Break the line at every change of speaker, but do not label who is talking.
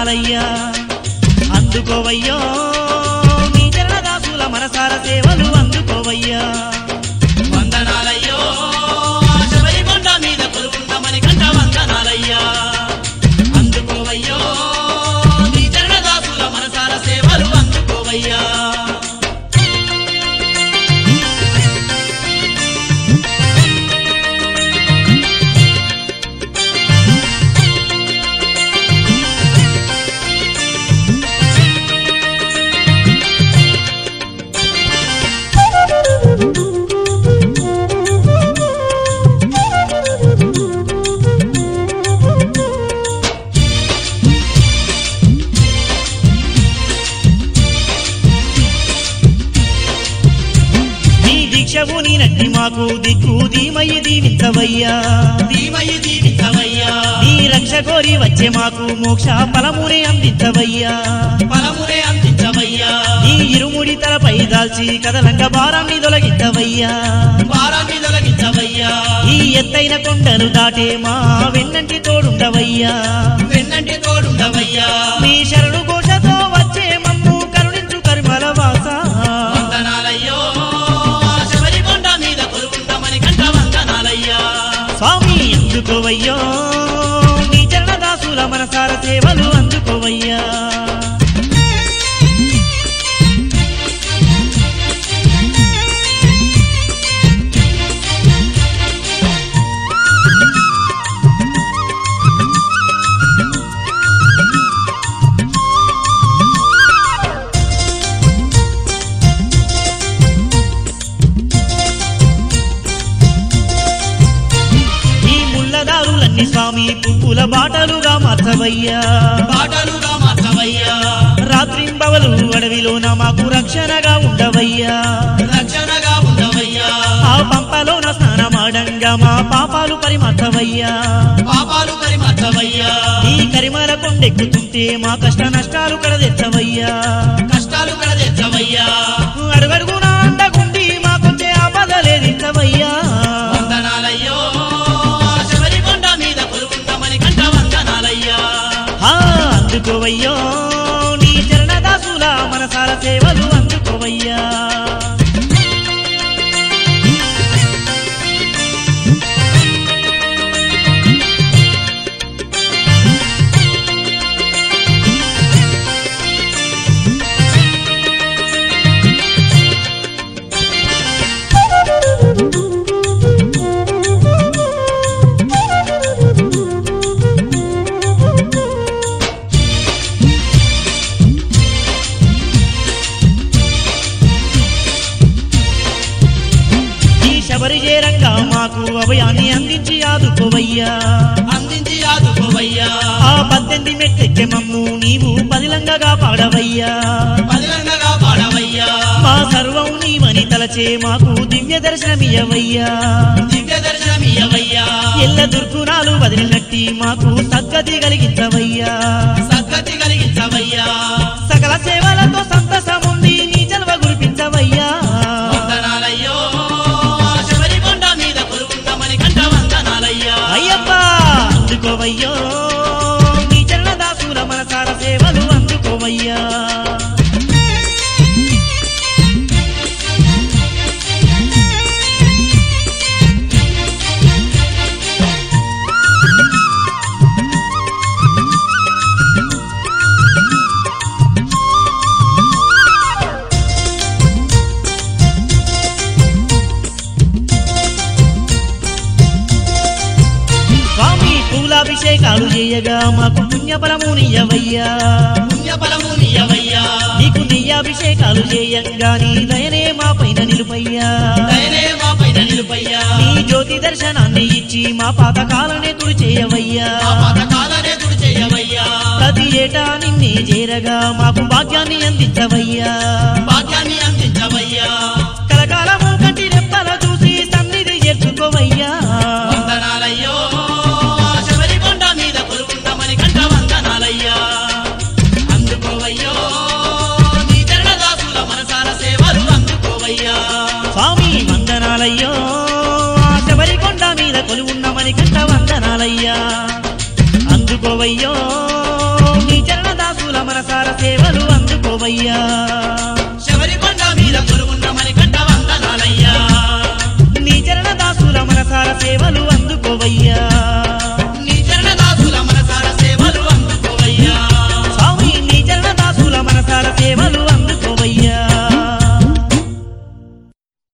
వందనాలయ్యా అందుకోవయ్యో నీ చరణదాసుల మనసార సేవలు అందుకోవయ్యా
వందనాలయ్యో శబరి కొండ మీద కొలుకున్న మణికంఠ వందనాలయ్యా అందుకోవయ్యో నీ చరణదాసుల మనసార సేవలు అందుకోవయ్యా
నీ దీక్షవు నీ నట్టి మాకు దిక్కు ధీమయ్యి దీవించవయ్యా
దీమయి దీవించవయ్యా
నీ రక్ష కోరి వచ్చే మాకు మోక్ష ఫలమునే అందించవయ్యా
ఫలమునే అందించవయ్యా
నీ ఇరుముడి తలపై దాల్చి కదలంగ భారాన్ని తొలగించవయ్యా
భారాన్ని తొలగించవయ్యా
ఈ ఎత్తైన కొండలు దాటే మా వెన్నంటి తోడుండవయ్యా
వెన్నంటి తోడుండవయ్యా
నీ శరణు ఘోషతో వచ్చే మమ్ము కరుణించు కరిమల వాస
వందనాలయ్యో శబరి కొండ మీద కొలుకున్న మణికంఠ వందనాలయ్యా
స్వామి అందుకోవయ్యో నీ చరణదాసుల మనసార సేవలు అందుకోవయ్యా ఈ ముళ్ళదారులన్నీ స్వామి పువ్వుల బాటలుగా మార్చవయ్యా
పాటలుగా మార్చవయ్యా
రాత్రింబవలు అడవిలోన మాకు రక్షణగా ఉండవయ్యా
రక్షణగా ఉండవయ్యా
ఆ పంపలోన స్నానమాడంగా మా పాపాలు పరిమర్చవయ్యా
పాపాలు పరిమర్చవయ్యా
ఈ కరిమల కొండెక్కుతుంటే మా కష్ట నష్టాలు కడదెచ్చవయ్యా
కష్టాలు కడదెచ్చవయ్యా
అడుగడుగున అండగుండి మాకొచ్చే ఆపదలేదించవయ్యా
వందనాలయ్యో శబరి కొండ మీద కొలుకున్న మణికంఠ వందనాలయ్యా
ఆ, అందుకోవయ్యో నీ చరణదాసుల మనసాల సేవలు అందుకోవయ్యా ఈ శబరి చేరంగా మాకు అభయాన్ని అందించి ఆదుకోవయ్యా
అందించి ఆదుకోవయ్యా
ఆ పద్దెనిమిది మెట్టెక్కె మమ్ము నీవు పదిలంగగా పాడవయ్యా
పదిలంగగా పాడవయ్యా
మా సర్వం నీవని తలచే మాకు దివ్య దర్శనమియవయ్యా
దివ్య దర్శనమియవయ్యా
ఎల్ల దుర్గుణాలు వదిలినట్టి మాకు సద్గతి కలిగించవయ్యా
సద్గతి కలిగించవయ్యా
సకల సేవలతో సంతసముంది నీ జన్మ గురిపించవయ్యా
వందనాలయ్యో శబరి కొండ మీద కొలుకున్న మణికంఠ వందనాలయ్యా
అయ్యప్ప అందుకోవయ్యో నీ చరణదాసుల మనసార సేవలు అందుకోవయ్యా స్వామి పూలాభిషేకాలు చేయగా మాకు పుణ్యఫలము నీయవయ్యా
పుణ్యఫలము నీయవయ్యా
నీకు నెయ్యాభిషేకాలు చేయంగా నీ దయనే మా పైన నిలుపయ్యా
దయనే మా పైన నిలుపయ్యా
నీ జ్యోతి దర్శనాన్ని ఇచ్చి మా పాతకాలనే తుడి చేయవయ్యా
మా పథకాలనే తుడి చేయవయ్యా
ప్రతి ఏటా నిన్నే చేరగా మాకు భాగ్యాన్ని అందించవయ్యా
భాగ్యాన్ని అందించవయ్యా
కలకాలము కంటి రెప్పల చూసి సన్నిధి చేర్చుకోవయ్యా
వందనాలయ్యో శబరి కొండ మీద కొలుకున్న మణికంఠ వందనాలయ్యా అందుకోవయ్యో నీ చరణదాసుల మనసార సేవలు అందుకోవయ్యా
స్వామి వందనాలయ్యో ఆ శబరికొండ మీద కొలువున్న మణికంఠ వందనాలయ్యా అందుకోవయ్యో నీ చరణదా అందుకోవయ్యా
శబరికొండ మీద కొలువున్న మణికంఠ వందనాలయ్యా
నీ చరణ దాసుల మనసార సేవలు అందుకోవయ్యా